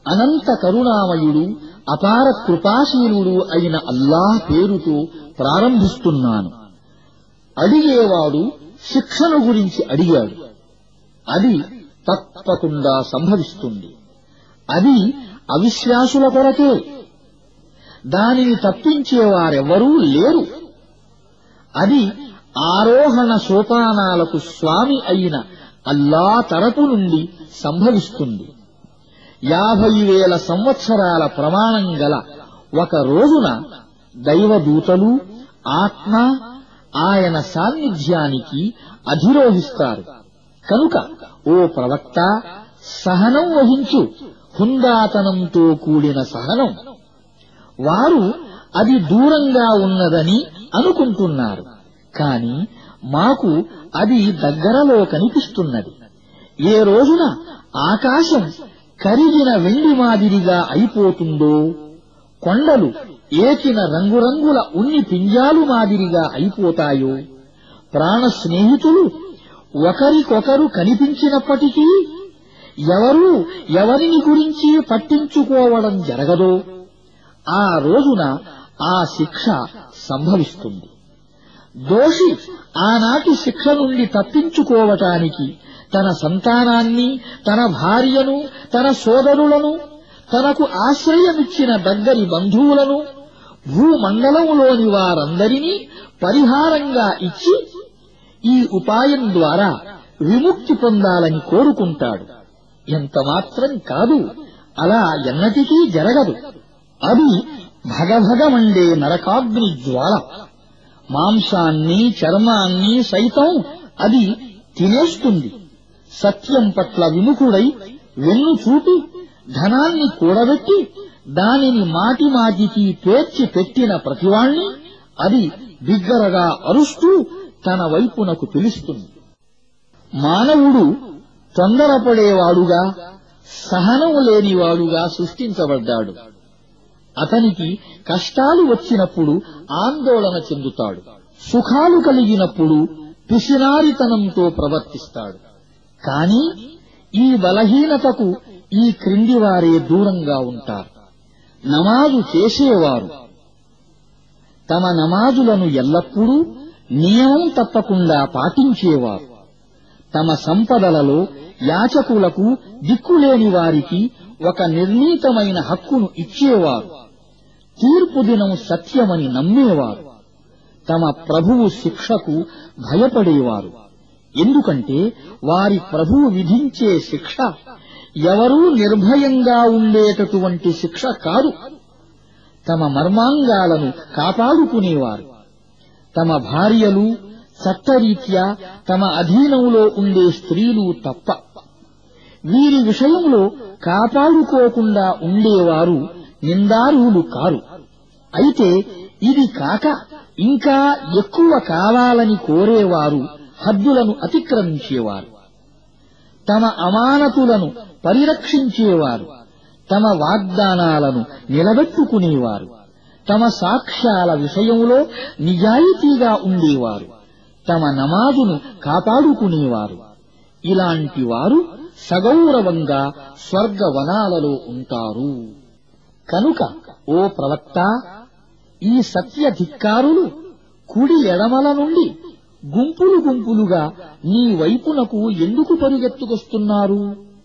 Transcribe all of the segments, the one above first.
అనంత కరుణామయుడు అపార కృపాశీలుడు అయిన అల్లాహ్ పేరుతో ప్రారంభిస్తున్నాను అడిగేవాడు శిక్షను గురించి అడిగాడు అది తప్పకుండా సంభవిస్తుంది అది అవిశ్వాసుల కొరకే దానిని తప్పించేవారెవరూ లేరు అది ఆరోహణ సోపానాలకు స్వామి అయిన అల్లా తరపు నుండి సంభవిస్తుంది యాభై వేల సంవత్సరాల ప్రమాణం గల ఒక రోజున దైవదూతలు ఆత్మ ఆయన సాన్నిధ్యానికి అధిరోహిస్తారు కనుక ఓ ప్రవక్త సహనం వహించు హుందాతనంతో కూడిన సహనం వారు అది దూరంగా ఉన్నదని అనుకుంటున్నారు కాని మాకు అది దగ్గరలో కనిపిస్తున్నది ఏ రోజున ఆకాశం కరిగిన వెండి మాదిరిగా అయిపోతుందో కొండలు ఏకిన రంగురంగుల ఉన్ని పింజాలు మాదిరిగా అయిపోతాయో ప్రాణ స్నేహితులు ఒకరికొకరు కనిపించినప్పటికీ ఎవరూ ఎవరిని గురించి పట్టించుకోవడం జరగదో ఆ రోజున ఆ శిక్ష సంభవిస్తుంది దోషి ఆనాటి శిక్ష నుండి తప్పించుకోవటానికి తన సంతానాన్ని తన భార్యను తన సోదరులను తనకు ఆశ్రయమిచ్చిన దగ్గరి బంధువులను భూమండలంలోని వారందరినీ పరిహారంగా ఇచ్చి ఈ ఉపాయం ద్వారా విముక్తి పొందాలని కోరుకుంటాడు ఎంత మాత్రం కాదు అలా ఎన్నటికీ జరగదు అది భగభగమండే నరకాగ్ని జ్వాల మాంసాన్ని చర్మాన్ని సైతం అది తినేస్తుంది సత్యం పట్ల విముఖుడై వెన్ను చూపి ధనాన్ని కూడబెట్టి దానిని మాటి మాటికి పేర్చి పెట్టిన ప్రతివాణ్ణి అది బిగ్గరగా అరుస్తూ తన వైపునకు పిలుస్తుంది మానవుడు తొందరపడేవాడుగా సహనం లేనివాడుగా సృష్టించబడ్డాడు అతనికి కష్టాలు వచ్చినప్పుడు ఆందోళన చెందుతాడు సుఖాలు కలిగినప్పుడు పిసినారితనంతో ప్రవర్తిస్తాడు కాని ఈ బలహీనతకు ఈ క్రింది వారే దూరంగా ఉంటారు నమాజు చేసేవారు తమ నమాజులను ఎల్లప్పుడూ నియమం తప్పకుండా పాటించేవారు తమ సంపదలలో యాచకులకు దిక్కులేని వారికి ఒక నిర్ణీతమైన హక్కును ఇచ్చేవారు తీర్పు దినం సత్యమని నమ్మేవారు తమ ప్రభువు శిక్షకు భయపడేవారు ఎందుకంటే వారి ప్రభువు విధించే శిక్ష ఎవరూ నిర్భయంగా ఉండేటటువంటి శిక్ష కాదు తమ మర్మాంగాలను కాపాడుకునేవారు తమ భార్యలు చట్టరీత్యా తమ అధీనంలో ఉండే స్త్రీలు తప్ప వీరి విషయంలో కాపాడుకోకుండా ఉండేవారు నిందారువులు కారు అయితే ఇది కాక ఇంకా ఎక్కువ కావాలని కోరేవారు హద్దులను అతిక్రమించేవారు తమ అమానతులను పరిరక్షించేవారు తమ వాగ్దానాలను నిలబెట్టుకునేవారు తమ సాక్ష్యాల విషయంలో నిజాయితీగా ఉండేవారు తమ నమాజును కాపాడుకునేవారు ఇలాంటి వారు సగౌరవంగా స్వర్గవనాలలో ఉంటారు కనుక ఓ ప్రవక్త ఈ సత్య ధిక్కారులు కుడి ఎడమల నుండి గుంపులు గుంపులుగా నీ వైపునకు ఎందుకు పరుగెత్తుకొస్తున్నారు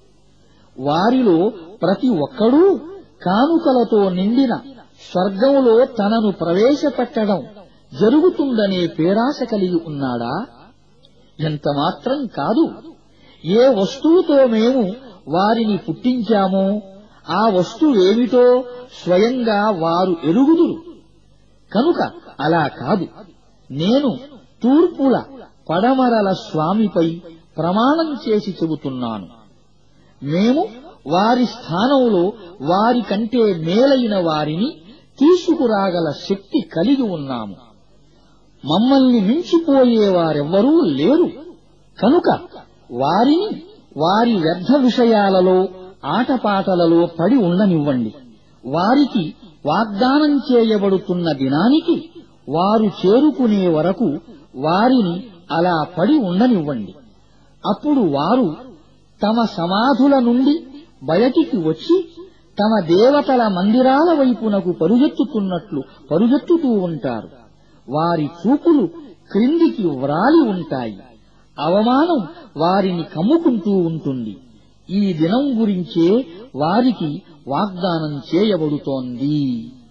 వారిలో ప్రతి ఒక్కడూ కానుకలతో నిండిన స్వర్గంలో తనను ప్రవేశపెట్టడం జరుగుతుందనే పేరాశ కలిగి ఉన్నాడా ఎంత మాత్రం కాదు ఏ వస్తువుతో మేము వారిని పుట్టించామో ఆ వస్తువేమిటో స్వయంగా వారు ఎరుగుదురు కనుక అలా కాదు నేను తూర్పుల పడమరల స్వామిపై ప్రమాణం చేసి చెబుతున్నాను మేము వారి స్థానంలో వారి కంటే మేలైన వారిని తీసుకురాగల శక్తి కలిగి ఉన్నాము మమ్మల్ని మించిపోయేవారెవ్వరూ లేరు కనుక వారిని వారి వ్యర్థ విషయాలలో ఆటపాటలలో పడి ఉండనివ్వండి వారికి వాగ్దానం చేయబడుతున్న దినానికి వారు చేరుకునే వరకు వారిని అలా పడి ఉండనివ్వండి అప్పుడు వారు తమ సమాధుల నుండి బయటికి వచ్చి తమ దేవతల మందిరాల వైపునకు పరుగెత్తుతున్నట్లు పరుగెత్తుతూ ఉంటారు వారి చూపులు క్రిందికి వ్రాలి ఉంటాయి అవమానం వారిని కమ్ముకుంటూ ఉంటుంది ఈ దినం గురించే వారికి వాగ్దానం చేయబడుతోంది